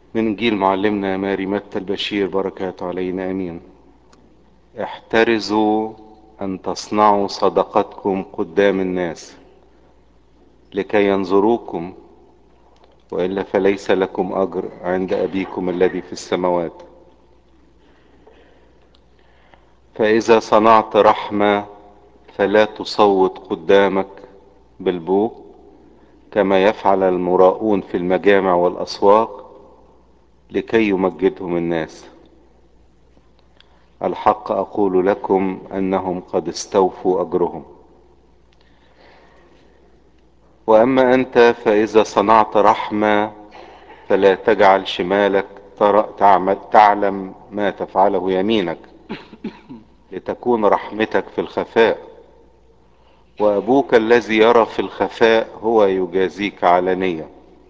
من جيل معلمنا ماري متى البشير بركاته علينا امين احترزوا ان تصنعوا صدقتكم قدام الناس لكي ينظروكم والا فليس لكم اجر عند ابيكم الذي في السماوات فاذا صنعت رحمه فلا تصوت قدامك بالبوق كما يفعل المراؤون في المجامع والاسواق لكي يمجدهم الناس الحق اقول لكم انهم قد استوفوا اجرهم واما انت فاذا صنعت رحمه فلا تجعل شمالك تعمل تعلم ما تفعله يمينك لتكون رحمتك في الخفاء وابوك الذي يرى في الخفاء هو يجازيك علانيه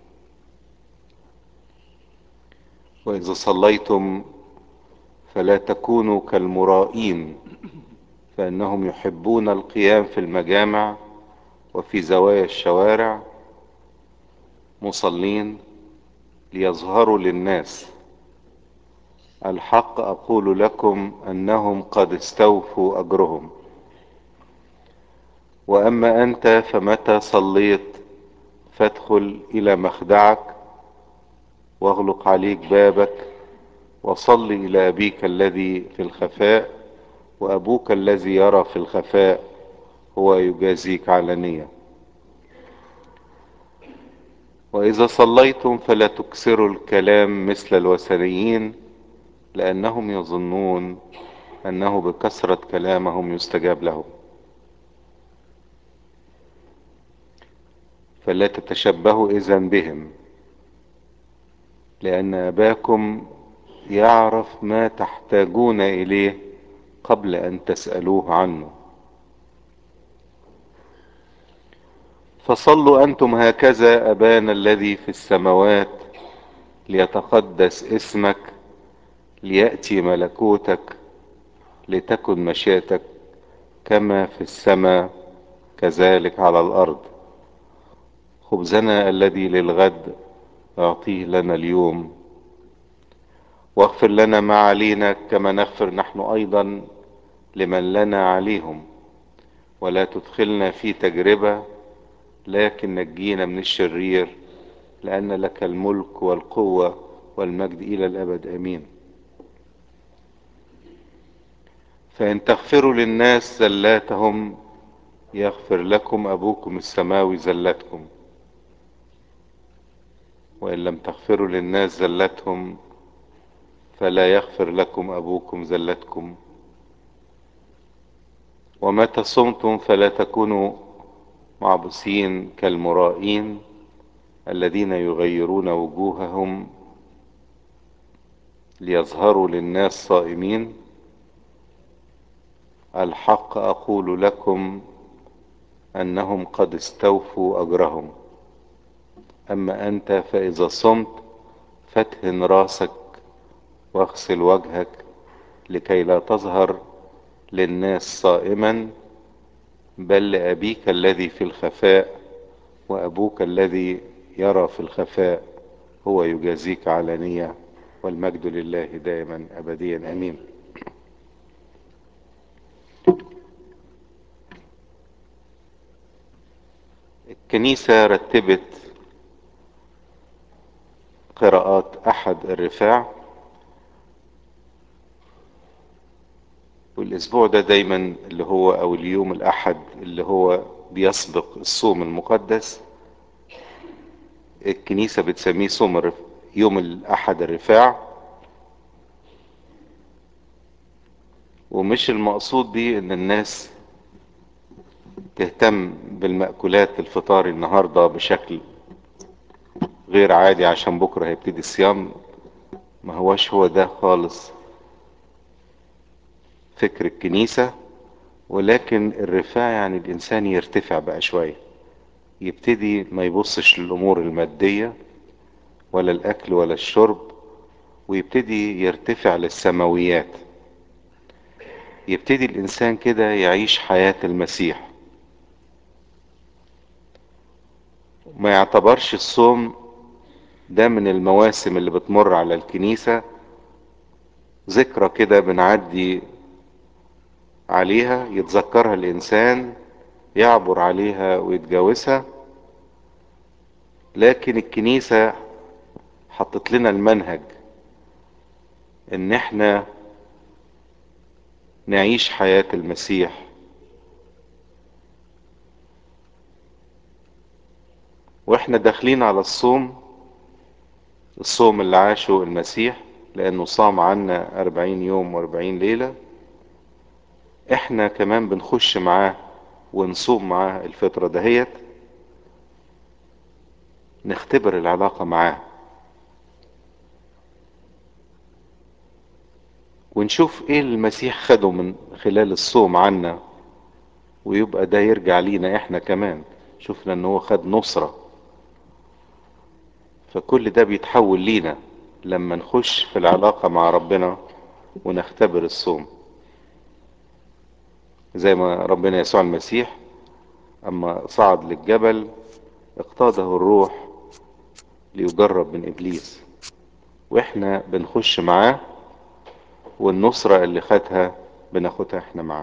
واذا صليتم فلا تكونوا كالمرائين فانهم يحبون القيام في المجامع وفي زوايا الشوارع مصلين ليظهروا للناس الحق اقول لكم انهم قد استوفوا اجرهم واما انت فمتى صليت فادخل الى مخدعك واغلق عليك بابك وصل الى ابيك الذي في الخفاء وابوك الذي يرى في الخفاء هو يجازيك علانيه واذا صليتم فلا تكسروا الكلام مثل الوثنيين لانهم يظنون انه بكثره كلامهم يستجاب لهم فلا تتشبهوا اذا بهم لان اباكم يعرف ما تحتاجون اليه قبل ان تسالوه عنه فصلوا انتم هكذا ابانا الذي في السماوات ليتقدس اسمك لياتي ملكوتك لتكن مشيئتك كما في السماء كذلك على الارض خبزنا الذي للغد اعطيه لنا اليوم واغفر لنا ما علينا كما نغفر نحن ايضا لمن لنا عليهم ولا تدخلنا في تجربه لكن نجينا من الشرير لان لك الملك والقوه والمجد الى الابد امين فان تغفروا للناس زلاتهم يغفر لكم ابوكم السماوي زلتكم وان لم تغفروا للناس زلتهم فلا يغفر لكم ابوكم زلتكم ومتى صمتم فلا تكونوا معبسين كالمرائين الذين يغيرون وجوههم ليظهروا للناس صائمين الحق اقول لكم انهم قد استوفوا اجرهم اما انت فاذا صمت فاتهن راسك واغسل وجهك لكي لا تظهر للناس صائما بل لابيك الذي في الخفاء وابوك الذي يرى في الخفاء هو يجازيك علانيه والمجد لله دائما ابديا امين الكنيسه رتبت قراءات احد الرفاع والاسبوع ده دايما اللي هو او اليوم الاحد اللي هو بيسبق الصوم المقدس الكنيسة بتسميه صوم يوم الاحد الرفاع ومش المقصود بيه ان الناس تهتم بالمأكولات الفطار النهاردة بشكل غير عادي عشان بكرة هيبتدي الصيام ما هوش هو ده خالص فكر الكنيسة ولكن الرفاع يعني الإنسان يرتفع بقى شوية يبتدي ما يبصش للأمور المادية ولا الأكل ولا الشرب ويبتدي يرتفع للسماويات يبتدي الإنسان كده يعيش حياة المسيح ما يعتبرش الصوم ده من المواسم اللي بتمر على الكنيسة ذكرى كده بنعدي عليها يتذكرها الإنسان يعبر عليها ويتجاوزها لكن الكنيسة حطت لنا المنهج ان احنا نعيش حياة المسيح واحنا داخلين على الصوم الصوم اللي عاشه المسيح لانه صام عنا اربعين يوم واربعين ليلة احنا كمان بنخش معاه ونصوم معاه الفترة دهيت نختبر العلاقة معاه ونشوف ايه المسيح خده من خلال الصوم عنا ويبقى ده يرجع لينا احنا كمان شفنا ان هو خد نصرة فكل ده بيتحول لينا لما نخش في العلاقة مع ربنا ونختبر الصوم زي ما ربنا يسوع المسيح اما صعد للجبل اقتاده الروح ليجرب من ابليس واحنا بنخش معاه والنصرة اللي خدها بناخدها احنا معاه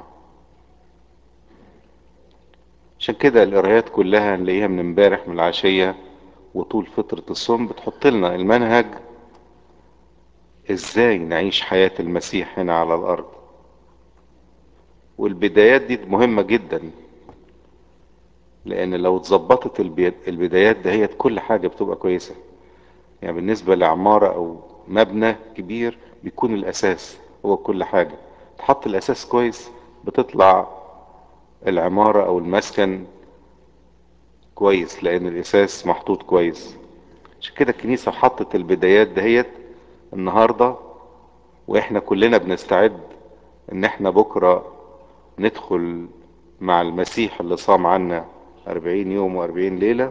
عشان كده القرايات كلها نلاقيها من امبارح من العشية وطول فترة الصوم بتحط لنا المنهج ازاي نعيش حياة المسيح هنا على الارض والبدايات دي مهمة جدا لان لو اتظبطت البدايات دهيت كل حاجة بتبقى كويسة يعني بالنسبة لعمارة او مبنى كبير بيكون الاساس هو كل حاجة تحط الاساس كويس بتطلع العمارة او المسكن كويس لان الاساس محطوط كويس عشان كده الكنيسة حطت البدايات دهيت النهاردة واحنا كلنا بنستعد ان احنا بكرة ندخل مع المسيح اللي صام عنا اربعين يوم واربعين ليلة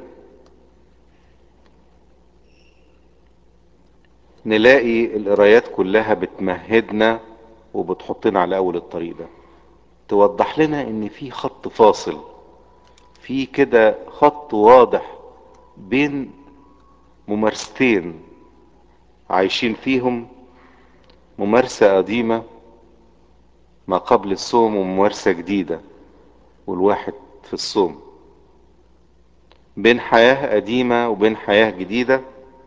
نلاقي القرايات كلها بتمهدنا وبتحطنا على اول الطريق ده توضح لنا ان في خط فاصل في كده خط واضح بين ممارستين عايشين فيهم ممارسة قديمة ما قبل الصوم وممارسة جديدة والواحد في الصوم بين حياة قديمة وبين حياة جديدة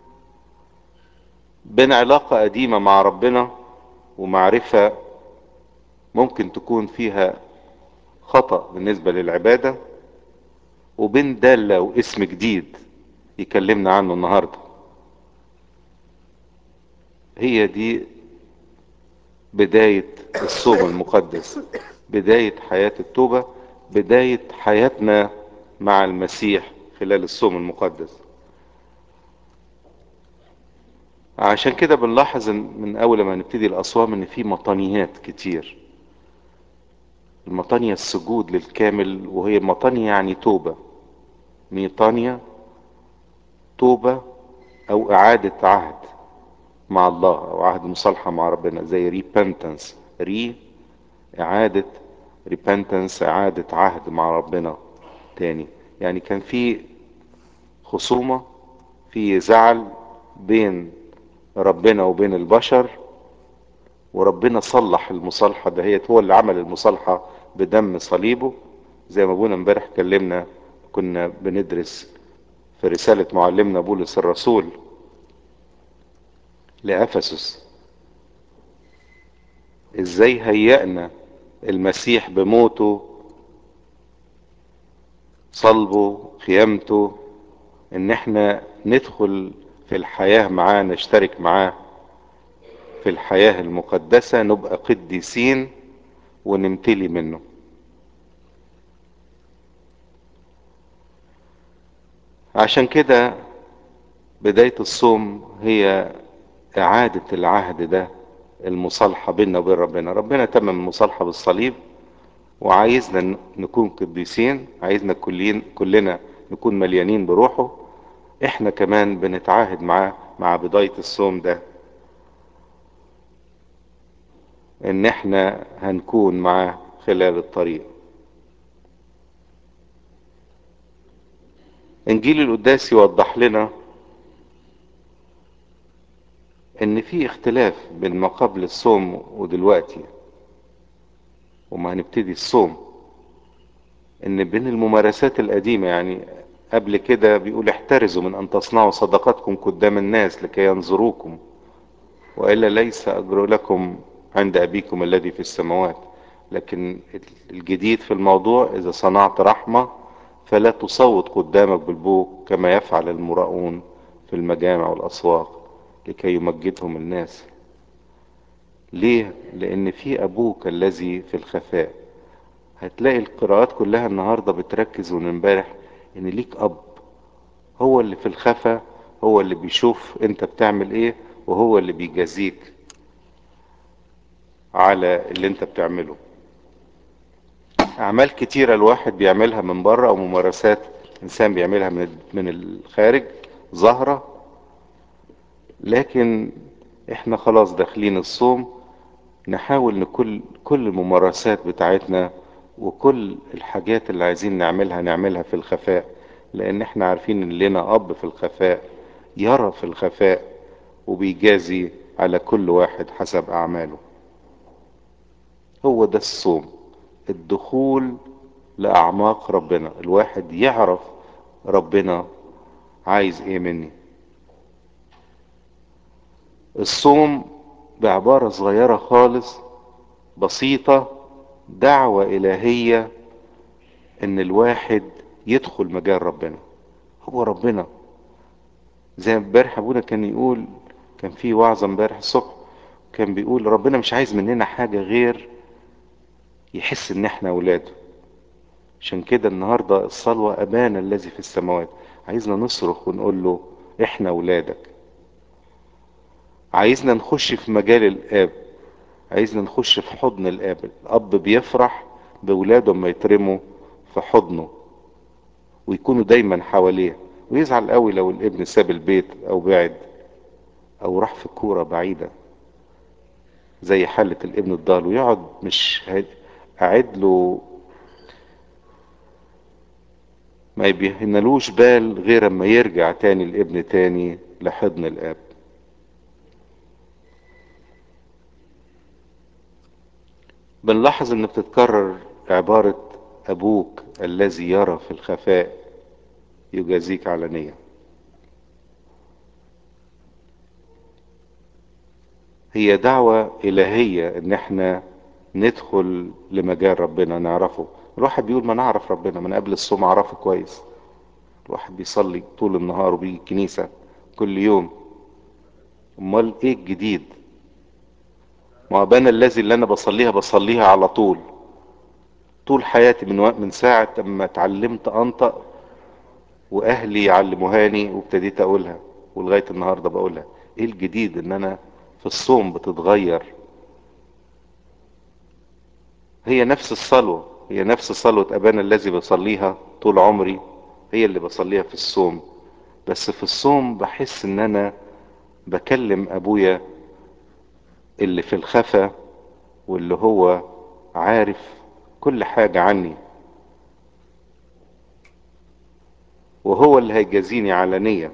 بين علاقة قديمة مع ربنا ومعرفة ممكن تكون فيها خطأ بالنسبة للعبادة وبين دالة واسم جديد يكلمنا عنه النهاردة هي دي بداية الصوم المقدس بداية حياة التوبة بداية حياتنا مع المسيح خلال الصوم المقدس عشان كده بنلاحظ ان من اول ما نبتدي الاصوام ان في مطانيات كتير المطانية السجود للكامل وهي مطانية يعني توبة ميطانية توبة او اعادة عهد مع الله او عهد مصالحة مع ربنا زي ريبنتنس ري اعادة ريبنتنس اعادة عهد مع ربنا تاني يعني كان في خصومة في زعل بين ربنا وبين البشر وربنا صلح المصالحة دهيت هو اللي عمل المصالحة بدم صليبه زي ما ابونا امبارح كلمنا كنا بندرس في رسالة معلمنا بولس الرسول لأفسس ازاي هيأنا المسيح بموته صلبه قيامته ان احنا ندخل في الحياة معاه نشترك معاه في الحياة المقدسة نبقى قديسين ونمتلي منه عشان كده بداية الصوم هي اعادة العهد ده المصالحة بيننا وبين ربنا ربنا تمم المصالحة بالصليب وعايزنا نكون قديسين عايزنا كلين كلنا نكون مليانين بروحه احنا كمان بنتعاهد معاه مع بداية الصوم ده ان احنا هنكون معاه خلال الطريق انجيل القداس يوضح لنا ان في اختلاف بين ما قبل الصوم ودلوقتي وما هنبتدي الصوم ان بين الممارسات القديمة يعني قبل كده بيقول احترزوا من ان تصنعوا صدقاتكم قدام الناس لكي ينظروكم والا ليس اجر لكم عند ابيكم الذي في السماوات لكن الجديد في الموضوع اذا صنعت رحمة فلا تصوت قدامك بالبوق كما يفعل المراؤون في المجامع والاسواق لكي يمجدهم الناس ليه لان في ابوك الذي في الخفاء هتلاقي القراءات كلها النهاردة بتركز من امبارح ان ليك اب هو اللي في الخفا هو اللي بيشوف انت بتعمل ايه وهو اللي بيجازيك على اللي انت بتعمله اعمال كتيرة الواحد بيعملها من بره او ممارسات انسان بيعملها من من الخارج ظاهرة لكن احنا خلاص داخلين الصوم نحاول ان كل كل الممارسات بتاعتنا وكل الحاجات اللي عايزين نعملها نعملها في الخفاء لان احنا عارفين ان لنا اب في الخفاء يرى في الخفاء وبيجازي على كل واحد حسب اعماله هو ده الصوم الدخول لاعماق ربنا الواحد يعرف ربنا عايز ايه مني الصوم بعبارة صغيرة خالص بسيطة دعوة إلهية إن الواحد يدخل مجال ربنا هو ربنا زي امبارح أبونا كان يقول كان في وعظة امبارح الصبح كان بيقول ربنا مش عايز مننا حاجة غير يحس إن إحنا أولاده عشان كده النهاردة الصلوة أبانا الذي في السماوات عايزنا نصرخ ونقول له إحنا أولادك عايزنا نخش في مجال الآب عايزنا نخش في حضن الآب الأب بيفرح بولاده لما يترموا في حضنه ويكونوا دايما حواليه ويزعل قوي لو الابن ساب البيت أو بعد أو راح في كورة بعيدة زي حالة الابن الضال ويقعد مش قاعد له ما يبيهنلوش بال غير اما يرجع تاني الابن تاني لحضن الاب بنلاحظ ان بتتكرر عبارة ابوك الذي يرى في الخفاء يجازيك علانية هي دعوة الهية ان احنا ندخل لمجال ربنا نعرفه الواحد بيقول ما نعرف ربنا من قبل الصوم اعرفه كويس الواحد بيصلي طول النهار وبيجي الكنيسة كل يوم امال ايه الجديد ما انا الذي اللي انا بصليها بصليها على طول طول حياتي من وقت من ساعة اما اتعلمت انطق واهلي يعلموهاني وابتديت اقولها ولغاية النهاردة بقولها ايه الجديد ان انا في الصوم بتتغير هي نفس الصلوة هي نفس صلوة ابانا الذي بصليها طول عمري هي اللي بصليها في الصوم بس في الصوم بحس ان انا بكلم ابويا اللي في الخفا واللي هو عارف كل حاجة عني وهو اللي هيجازيني علانية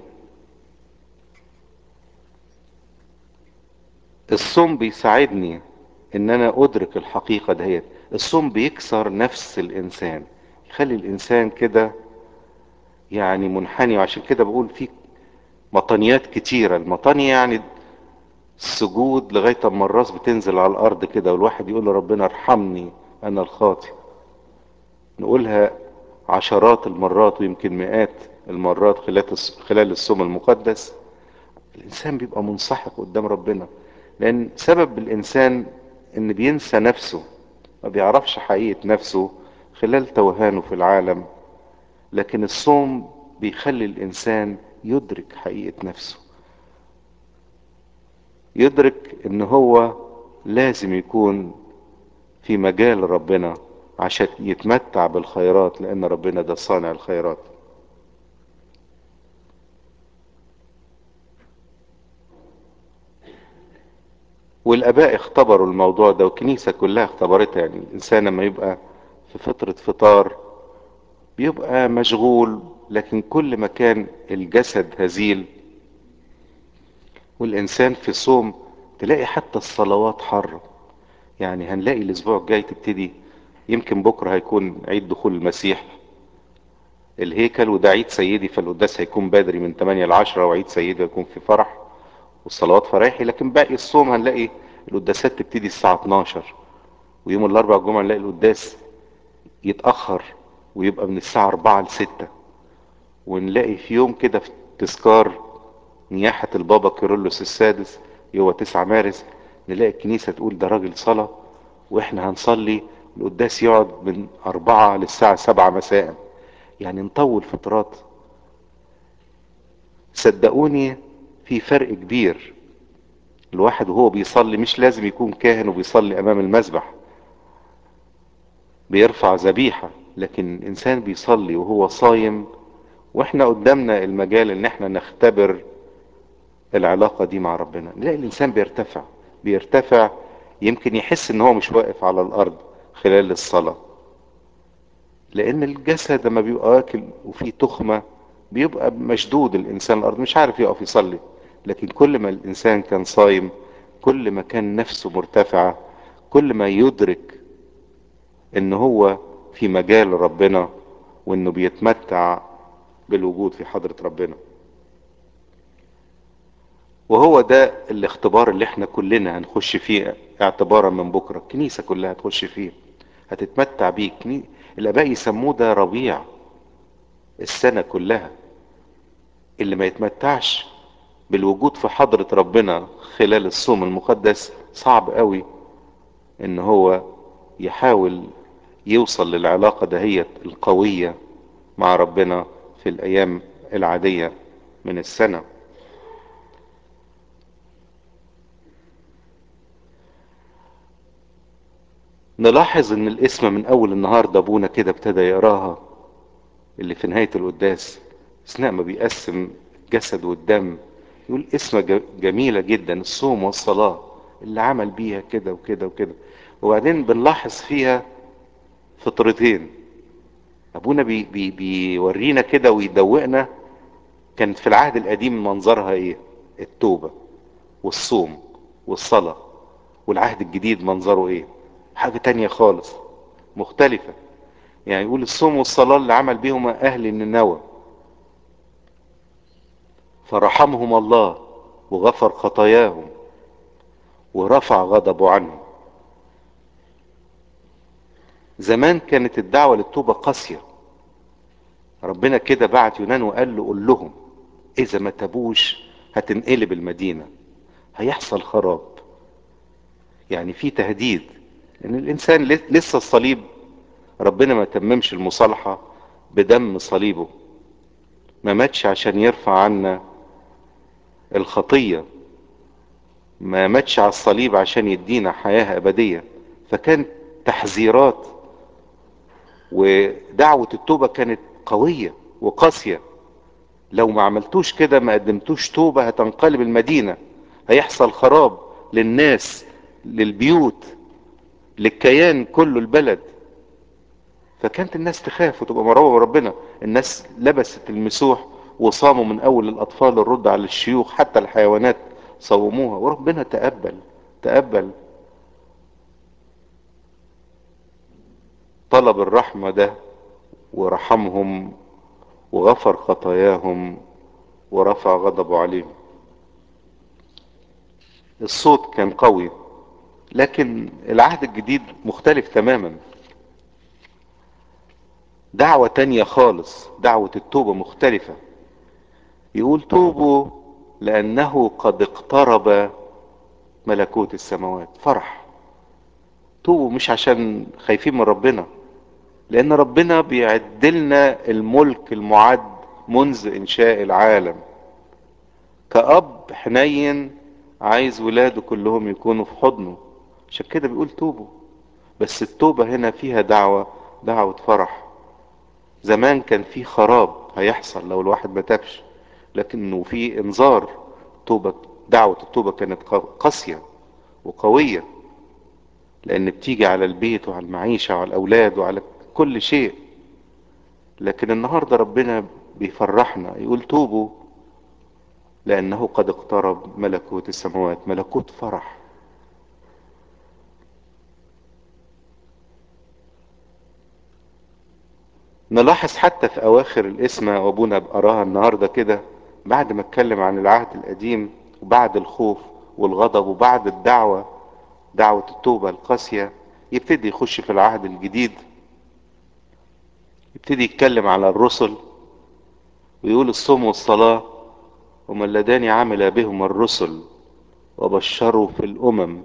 الصوم بيساعدني ان انا ادرك الحقيقة دهيت الصوم بيكسر نفس الانسان يخلي الانسان كده يعني منحني وعشان كده بقول في مطنيات كتيرة المطنية يعني السجود لغاية اما الراس بتنزل على الارض كده والواحد يقول لربنا ارحمني انا الخاطئ نقولها عشرات المرات ويمكن مئات المرات خلال خلال الصوم المقدس الانسان بيبقى منسحق قدام ربنا لان سبب الانسان ان بينسى نفسه ما بيعرفش حقيقة نفسه خلال توهانه في العالم لكن الصوم بيخلي الانسان يدرك حقيقة نفسه يدرك ان هو لازم يكون في مجال ربنا عشان يتمتع بالخيرات لان ربنا ده صانع الخيرات والاباء اختبروا الموضوع ده والكنيسة كلها اختبرتها يعني الانسان لما يبقى في فترة فطار بيبقى مشغول لكن كل ما كان الجسد هزيل والإنسان في صوم تلاقي حتى الصلوات حرة يعني هنلاقي الأسبوع الجاي تبتدي يمكن بكرة هيكون عيد دخول المسيح الهيكل وده عيد سيدي فالقداس هيكون بدري من 8 ل 10 وعيد سيدي هيكون في فرح والصلوات فرايحي لكن باقي الصوم هنلاقي القداسات تبتدي الساعة 12 ويوم الأربع الجمعة نلاقي القداس يتأخر ويبقى من الساعة 4 ل 6 ونلاقي في يوم كده في تذكار نياحة البابا كيرلس السادس هو 9 مارس نلاقي الكنيسة تقول ده راجل صلاة واحنا هنصلي القداس يقعد من أربعة للساعة سبعة مساء يعني نطول فترات صدقوني في فرق كبير الواحد وهو بيصلي مش لازم يكون كاهن وبيصلي أمام المذبح بيرفع ذبيحة لكن الإنسان بيصلي وهو صايم واحنا قدامنا المجال ان احنا نختبر العلاقة دي مع ربنا نلاقي الانسان بيرتفع بيرتفع يمكن يحس ان هو مش واقف على الارض خلال الصلاة لان الجسد لما بيبقى واكل وفيه تخمة بيبقى مشدود الانسان الارض مش عارف يقف يصلي لكن كل ما الانسان كان صايم كل ما كان نفسه مرتفعة كل ما يدرك ان هو في مجال ربنا وانه بيتمتع بالوجود في حضرة ربنا وهو ده الاختبار اللي احنا كلنا هنخش فيه اعتبارا من بكرة الكنيسة كلها هتخش فيه هتتمتع بيه كني... الاباء يسموه ده ربيع السنة كلها اللي ما يتمتعش بالوجود في حضرة ربنا خلال الصوم المقدس صعب قوي ان هو يحاول يوصل للعلاقة دهيت القوية مع ربنا في الايام العادية من السنة نلاحظ ان الاسم من اول النهار ده ابونا كده ابتدى يقراها اللي في نهاية القداس اثناء ما بيقسم الجسد والدم يقول اسمة جميلة جدا الصوم والصلاة اللي عمل بيها كده وكده وكده وبعدين بنلاحظ فيها فطرتين ابونا بي بي بيورينا كده ويدوقنا كانت في العهد القديم منظرها ايه التوبة والصوم والصلاة والعهد الجديد منظره ايه حاجة تانية خالص مختلفة يعني يقول الصوم والصلاة اللي عمل بيهم اهل النينوى فرحمهم الله وغفر خطاياهم ورفع غضبه عنهم زمان كانت الدعوة للتوبة قاسية ربنا كده بعت يونان وقال له قول لهم اذا ما تابوش هتنقلب المدينة هيحصل خراب يعني في تهديد ان الانسان لسه الصليب ربنا ما تممش المصالحة بدم صليبه ما ماتش عشان يرفع عنا الخطية ما ماتش على الصليب عشان يدينا حياة ابدية فكان تحذيرات ودعوة التوبة كانت قوية وقاسية لو ما عملتوش كده ما قدمتوش توبة هتنقلب المدينة هيحصل خراب للناس للبيوت للكيان كله البلد فكانت الناس تخاف وتبقى مرعوبة من ربنا الناس لبست المسوح وصاموا من اول الاطفال الرد على الشيوخ حتى الحيوانات صوموها وربنا تقبل تقبل طلب الرحمة ده ورحمهم وغفر خطاياهم ورفع غضبه عليهم الصوت كان قوي لكن العهد الجديد مختلف تماما دعوة تانية خالص دعوة التوبة مختلفة يقول توبوا لأنه قد اقترب ملكوت السماوات فرح توبوا مش عشان خايفين من ربنا لأن ربنا بيعدلنا الملك المعد منذ إنشاء العالم كأب حنين عايز ولاده كلهم يكونوا في حضنه عشان كده بيقول توبوا بس التوبة هنا فيها دعوة دعوة فرح زمان كان في خراب هيحصل لو الواحد ما تابش لكنه في انذار توبة دعوة التوبة كانت قاسية وقوية لان بتيجي على البيت وعلى المعيشة وعلى الاولاد وعلى كل شيء لكن النهاردة ربنا بيفرحنا يقول توبوا لأنه قد اقترب ملكوت السماوات ملكوت فرح نلاحظ حتى في أواخر الاسم وأبونا قراها النهاردة كده بعد ما اتكلم عن العهد القديم وبعد الخوف والغضب وبعد الدعوة دعوة التوبة القاسية يبتدي يخش في العهد الجديد يبتدي يتكلم على الرسل ويقول الصوم والصلاة هما اللذان عمل بهم الرسل وبشروا في الأمم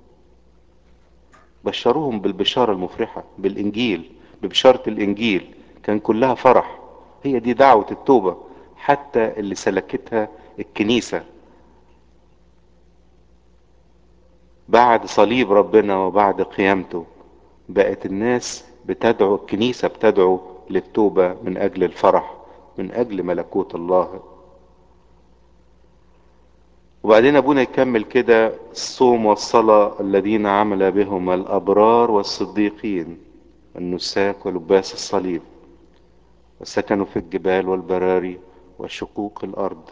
بشروهم بالبشارة المفرحة بالإنجيل ببشارة الإنجيل كان كلها فرح هي دي دعوة التوبة حتى اللي سلكتها الكنيسة بعد صليب ربنا وبعد قيامته بقت الناس بتدعو الكنيسة بتدعو للتوبة من أجل الفرح من أجل ملكوت الله وبعدين أبونا يكمل كده الصوم والصلاة الذين عمل بهم الأبرار والصديقين النساك ولباس الصليب وسكنوا في الجبال والبراري وشقوق الأرض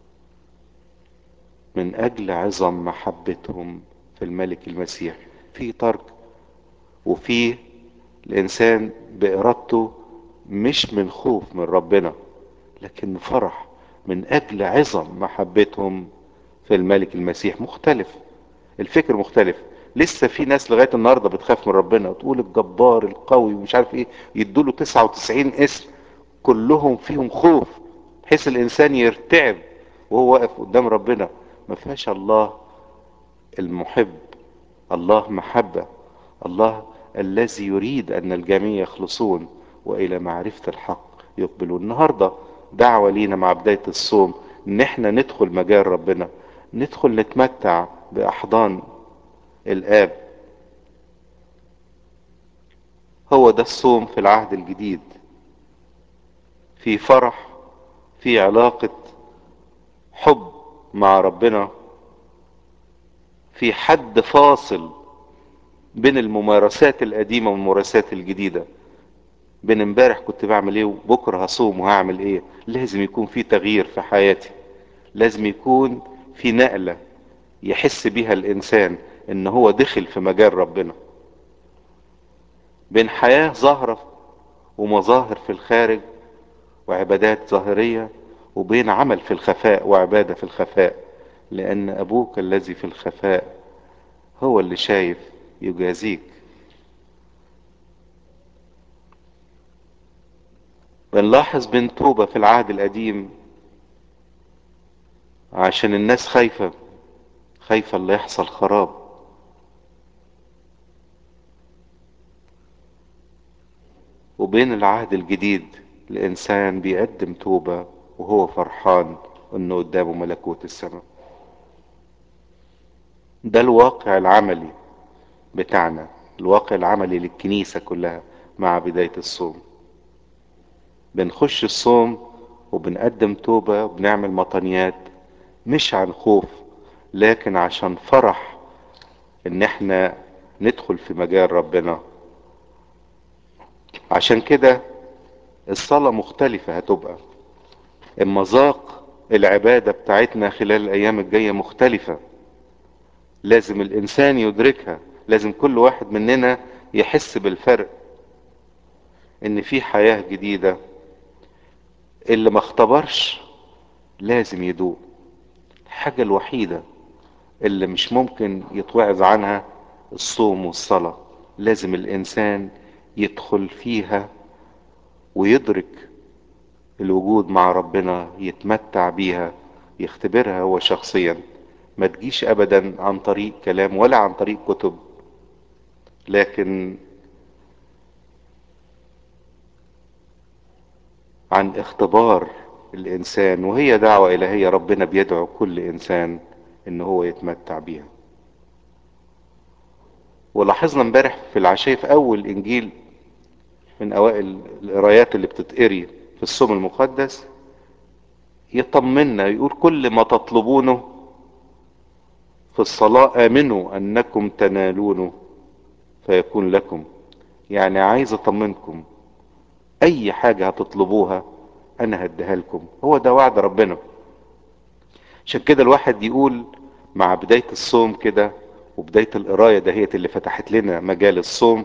من أجل عظم محبتهم في الملك المسيح في ترك وفي الإنسان بإرادته مش من خوف من ربنا لكن فرح من أجل عظم محبتهم في الملك المسيح مختلف الفكر مختلف لسه في ناس لغايه النهارده بتخاف من ربنا وتقول الجبار القوي ومش عارف ايه يدوله 99 اسم كلهم فيهم خوف بحيث الانسان يرتعب وهو واقف قدام ربنا ما فيهاش الله المحب الله محبه الله الذي يريد ان الجميع يخلصون والى معرفه الحق يقبلون النهارده دعوه لينا مع بدايه الصوم ان احنا ندخل مجال ربنا ندخل نتمتع باحضان الاب هو ده الصوم في العهد الجديد في فرح في علاقة حب مع ربنا في حد فاصل بين الممارسات القديمة والممارسات الجديدة بين امبارح كنت بعمل ايه وبكرة هصوم وهعمل ايه لازم يكون في تغيير في حياتي لازم يكون في نقلة يحس بيها الانسان ان هو دخل في مجال ربنا بين حياة ظاهرة ومظاهر في الخارج وعبادات ظاهرية وبين عمل في الخفاء وعبادة في الخفاء لأن أبوك الذي في الخفاء هو اللي شايف يجازيك بنلاحظ بين توبة في العهد القديم عشان الناس خايفة خايفة اللي يحصل خراب وبين العهد الجديد الإنسان بيقدم توبة وهو فرحان إنه قدامه ملكوت السماء ده الواقع العملي بتاعنا الواقع العملي للكنيسة كلها مع بداية الصوم بنخش الصوم وبنقدم توبة وبنعمل مطنيات مش عن خوف لكن عشان فرح ان احنا ندخل في مجال ربنا عشان كده الصلاة مختلفة هتبقى المذاق العبادة بتاعتنا خلال الأيام الجاية مختلفة لازم الإنسان يدركها لازم كل واحد مننا يحس بالفرق إن في حياة جديدة اللي ما اختبرش لازم يدوق الحاجة الوحيدة اللي مش ممكن يتوعظ عنها الصوم والصلاة لازم الإنسان يدخل فيها ويدرك الوجود مع ربنا يتمتع بيها يختبرها هو شخصيا ما تجيش ابدا عن طريق كلام ولا عن طريق كتب لكن عن اختبار الانسان وهي دعوة الهية ربنا بيدعو كل انسان ان هو يتمتع بيها ولاحظنا امبارح في العشاء في اول انجيل من اوائل القرايات اللي بتتقري في الصوم المقدس يطمنا يقول كل ما تطلبونه في الصلاة آمنوا أنكم تنالونه فيكون لكم يعني عايز أطمنكم أي حاجة هتطلبوها أنا هديها لكم هو ده وعد ربنا عشان كده الواحد يقول مع بداية الصوم كده وبداية القراية دهيت اللي فتحت لنا مجال الصوم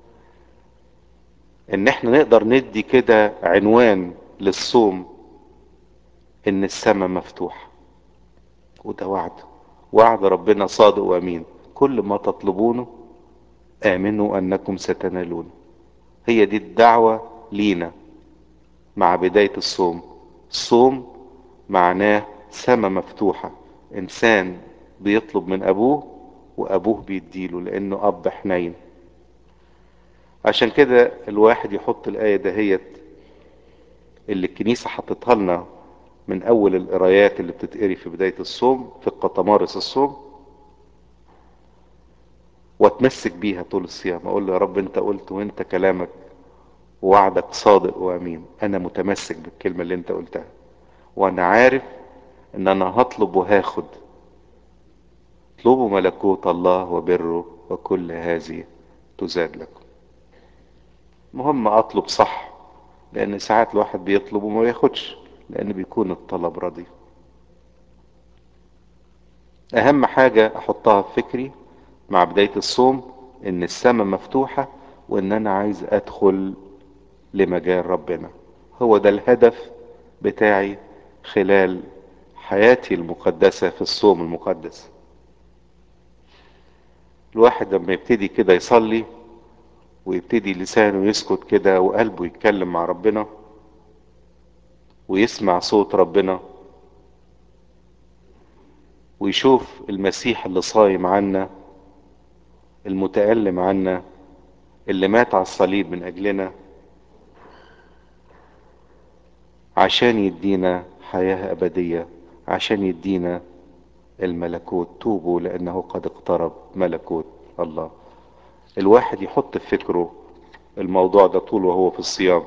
ان احنا نقدر ندي كده عنوان للصوم ان السماء مفتوحة وده وعد وعد ربنا صادق وامين كل ما تطلبونه امنوا انكم ستنالون هي دي الدعوة لينا مع بداية الصوم الصوم معناه سماء مفتوحة انسان بيطلب من ابوه وابوه بيديله لانه اب حنين عشان كده الواحد يحط الآية دهيت اللي الكنيسة حطتها لنا من أول القرايات اللي بتتقري في بداية الصوم في القطمارس الصوم واتمسك بيها طول الصيام اقول له يا رب انت قلت وانت كلامك ووعدك صادق وامين انا متمسك بالكلمة اللي انت قلتها وانا عارف ان انا هطلب وهاخد اطلبوا ملكوت الله وبره وكل هذه تزاد لكم مهم اطلب صح لان ساعات الواحد بيطلب وما بياخدش لان بيكون الطلب رضي اهم حاجة احطها في فكري مع بداية الصوم ان السماء مفتوحة وان انا عايز ادخل لمجال ربنا هو ده الهدف بتاعي خلال حياتي المقدسة في الصوم المقدس الواحد لما يبتدي كده يصلي ويبتدي لسانه يسكت كده وقلبه يتكلم مع ربنا ويسمع صوت ربنا ويشوف المسيح اللي صايم عنا المتألم عنا اللي مات على الصليب من أجلنا عشان يدينا حياة أبدية عشان يدينا الملكوت توبوا لأنه قد اقترب ملكوت الله الواحد يحط في فكره الموضوع ده طول وهو في الصيام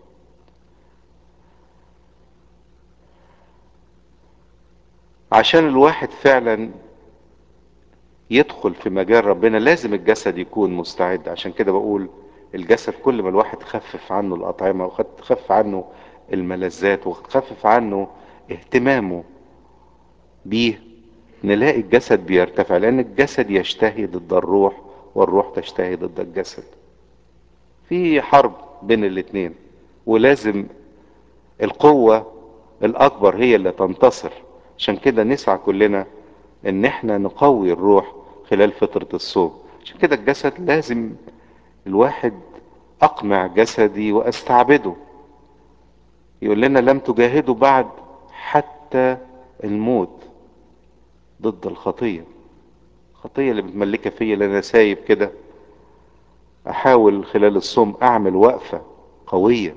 عشان الواحد فعلا يدخل في مجال ربنا لازم الجسد يكون مستعد عشان كده بقول الجسد كل ما الواحد خفف عنه الأطعمة وخفف عنه الملذات وخفف عنه اهتمامه بيه نلاقي الجسد بيرتفع لأن الجسد يشتهي ضد الروح والروح تشتهي ضد الجسد في حرب بين الاتنين ولازم القوة الأكبر هي اللي تنتصر عشان كده نسعى كلنا ان احنا نقوي الروح خلال فترة الصوم عشان كده الجسد لازم الواحد اقمع جسدي واستعبده يقول لنا لم تجاهدوا بعد حتى الموت ضد الخطية الخطية اللي متملكة فيا اللي انا سايب كده احاول خلال الصوم اعمل وقفة قوية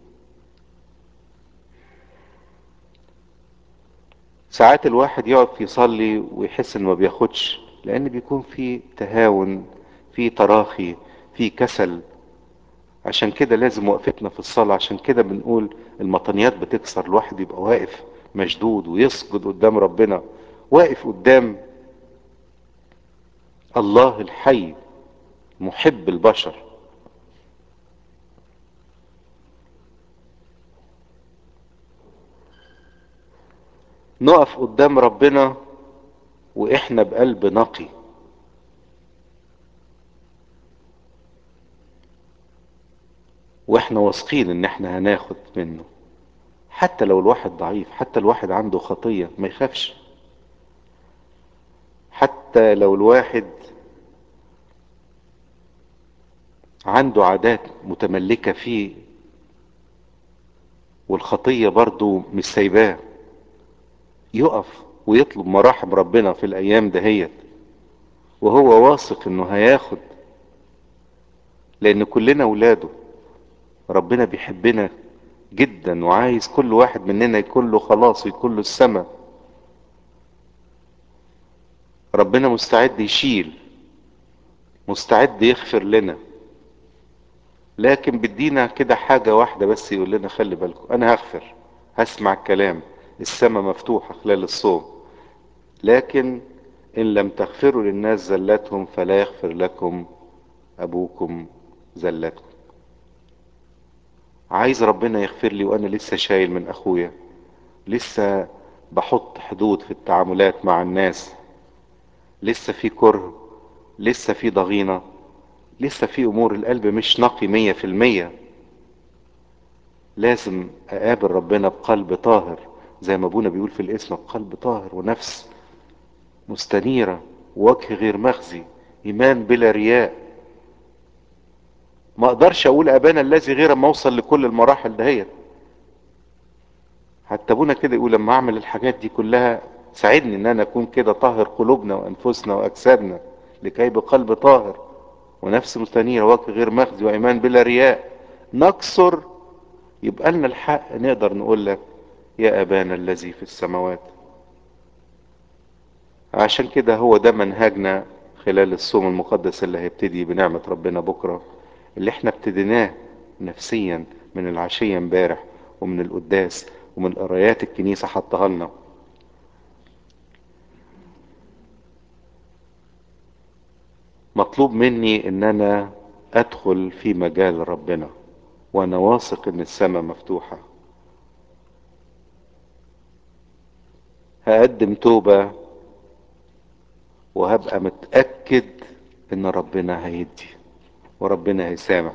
ساعات الواحد يقف يصلي ويحس انه ما بياخدش لان بيكون في تهاون في تراخي في كسل عشان كده لازم وقفتنا في الصلاة عشان كده بنقول المطنيات بتكسر الواحد يبقى واقف مشدود ويسجد قدام ربنا واقف قدام الله الحي محب البشر نقف قدام ربنا واحنا بقلب نقي واحنا واثقين ان احنا هناخد منه حتى لو الواحد ضعيف حتى الواحد عنده خطية ما يخافش حتى لو الواحد عنده عادات متملكة فيه والخطية برضو مش سايباه يقف ويطلب مراحم ربنا في الايام دهيت وهو واثق انه هياخد لان كلنا اولاده ربنا بيحبنا جدا وعايز كل واحد مننا يكون له خلاص ويكون له السماء ربنا مستعد يشيل مستعد يغفر لنا لكن بدينا كده حاجة واحدة بس يقول لنا خلي بالكم انا هغفر هسمع الكلام السماء مفتوحة خلال الصوم لكن ان لم تغفروا للناس زلتهم فلا يغفر لكم ابوكم زلتكم عايز ربنا يغفر لي وانا لسه شايل من اخويا لسه بحط حدود في التعاملات مع الناس لسه في كره لسه في ضغينة لسه في امور القلب مش نقي مية في المية لازم اقابل ربنا بقلب طاهر زي ما ابونا بيقول في الاسم بقلب طاهر ونفس مستنيرة ووجه غير مخزي ايمان بلا رياء ما اقدرش اقول ابانا الذي غير ما اوصل لكل المراحل دهيت حتى ابونا كده يقول لما اعمل الحاجات دي كلها ساعدني ان انا اكون كده طاهر قلوبنا وانفسنا واجسادنا لكي بقلب طاهر ونفس مستنيرة وجه غير مخزي وايمان بلا رياء نكسر يبقى لنا الحق نقدر نقول لك يا ابانا الذي في السماوات عشان كده هو ده منهجنا خلال الصوم المقدس اللي هيبتدي بنعمة ربنا بكرة اللي احنا ابتديناه نفسيا من العشية امبارح ومن القداس ومن قرايات الكنيسة حطها لنا مطلوب مني ان انا ادخل في مجال ربنا وانا واثق ان السماء مفتوحة هقدم توبة وهبقى متأكد ان ربنا هيدي وربنا هيسامح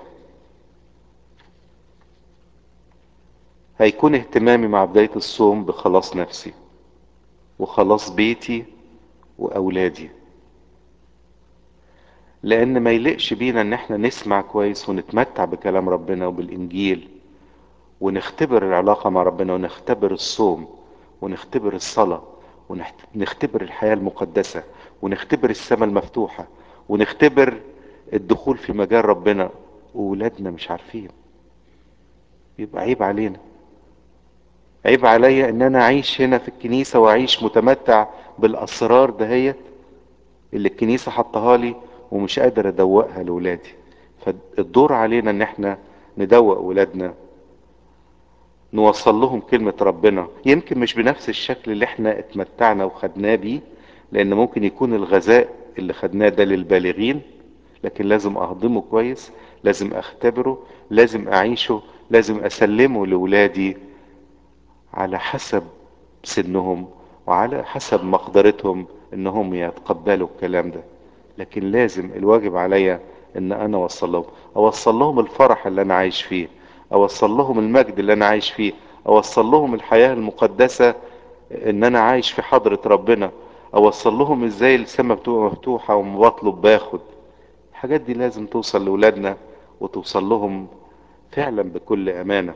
هيكون اهتمامي مع بداية الصوم بخلاص نفسي وخلاص بيتي واولادي لان ما يلقش بينا ان احنا نسمع كويس ونتمتع بكلام ربنا وبالانجيل ونختبر العلاقة مع ربنا ونختبر الصوم ونختبر الصلاة ونختبر الحياة المقدسة ونختبر السماء المفتوحة ونختبر الدخول في مجال ربنا وولادنا مش عارفين يبقى عيب علينا عيب عليا ان انا اعيش هنا في الكنيسة واعيش متمتع بالاسرار دهيت اللي الكنيسة حطها لي ومش قادر ادوقها لولادي فالدور علينا ان احنا ندوق ولادنا نوصل لهم كلمة ربنا يمكن مش بنفس الشكل اللي احنا اتمتعنا وخدناه بيه لان ممكن يكون الغذاء اللي خدناه ده للبالغين لكن لازم اهضمه كويس لازم اختبره لازم اعيشه لازم اسلمه لولادي على حسب سنهم وعلى حسب مقدرتهم انهم يتقبلوا الكلام ده لكن لازم الواجب عليا ان انا اوصل لهم اوصل لهم الفرح اللي انا عايش فيه اوصل لهم المجد اللي انا عايش فيه اوصل لهم الحياة المقدسة ان انا عايش في حضرة ربنا اوصل لهم ازاي السماء بتبقى مفتوحة وما بطلب باخد الحاجات دي لازم توصل لولادنا وتوصل لهم فعلا بكل امانة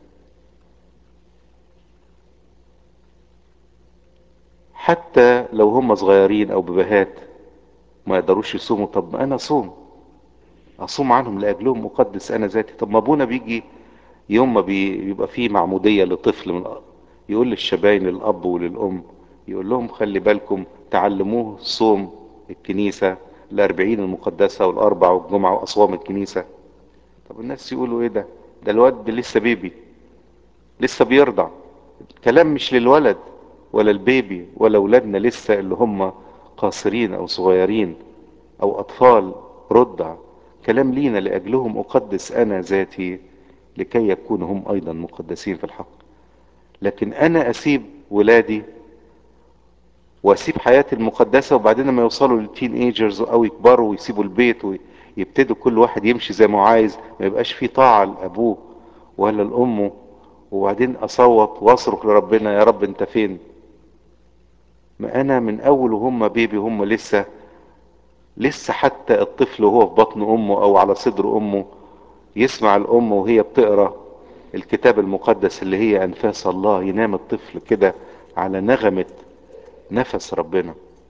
حتى لو هم صغيرين او ببهات ما يقدروش يصوموا طب ما انا اصوم اصوم عنهم لاجلهم مقدس انا ذاتي طب ما ابونا بيجي يوم ما بيبقى فيه معمودية لطفل من الأب يقول للشباين للاب وللام يقول لهم خلي بالكم تعلموه صوم الكنيسة الاربعين المقدسة والاربع والجمعة واصوام الكنيسة طب الناس يقولوا ايه ده ده الواد لسه بيبي لسه بيرضع الكلام مش للولد ولا البيبي ولا ولادنا لسه اللي هم قاصرين او صغيرين او اطفال رضع كلام لينا لاجلهم اقدس انا ذاتي لكي يكونوا هم ايضا مقدسين في الحق لكن انا اسيب ولادي واسيب حياتي المقدسة وبعدين لما يوصلوا للتين ايجرز او يكبروا ويسيبوا البيت ويبتدوا كل واحد يمشي زي ما هو عايز ما يبقاش في طاعة لابوه ولا لامه وبعدين اصوت واصرخ لربنا يا رب انت فين ما انا من اول وهم بيبي هم لسه لسه حتى الطفل وهو في بطن امه او على صدر امه يسمع الام وهي بتقرا الكتاب المقدس اللي هي انفاس الله ينام الطفل كده على نغمة نفس ربنا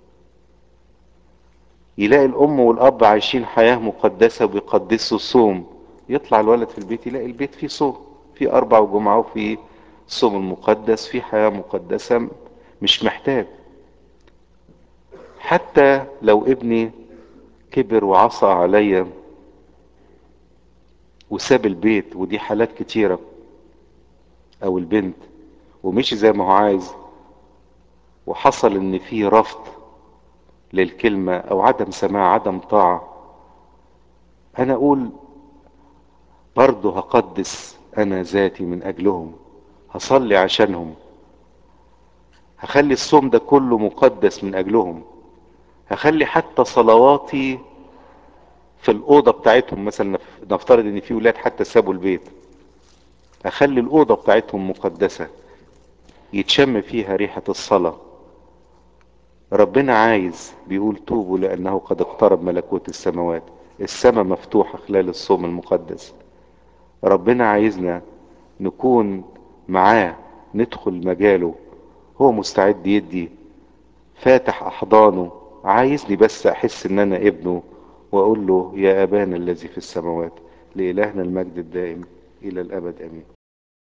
يلاقي الام والاب عايشين حياة مقدسة وبيقدسوا الصوم يطلع الولد في البيت يلاقي البيت فيه صوم في اربع وجمعة وفي صوم المقدس في حياة مقدسة مش محتاج حتى لو ابني كبر وعصى عليا وساب البيت ودي حالات كتيرة او البنت ومشي زي ما هو عايز وحصل ان في رفض للكلمة او عدم سماع عدم طاعة انا اقول برضه هقدس انا ذاتي من اجلهم هصلي عشانهم هخلي الصوم ده كله مقدس من اجلهم هخلي حتى صلواتي في الأوضة بتاعتهم مثلا نفترض ان في ولاد حتى سابوا البيت هخلي الأوضة بتاعتهم مقدسة يتشم فيها ريحة الصلاة ربنا عايز بيقول توبوا لأنه قد اقترب ملكوت السماوات السماء مفتوحة خلال الصوم المقدس ربنا عايزنا نكون معاه ندخل مجاله هو مستعد يدي فاتح أحضانه عايزني بس أحس إن أنا ابنه وأقول له يا أبانا الذي في السماوات لإلهنا المجد الدائم إلى الأبد أمين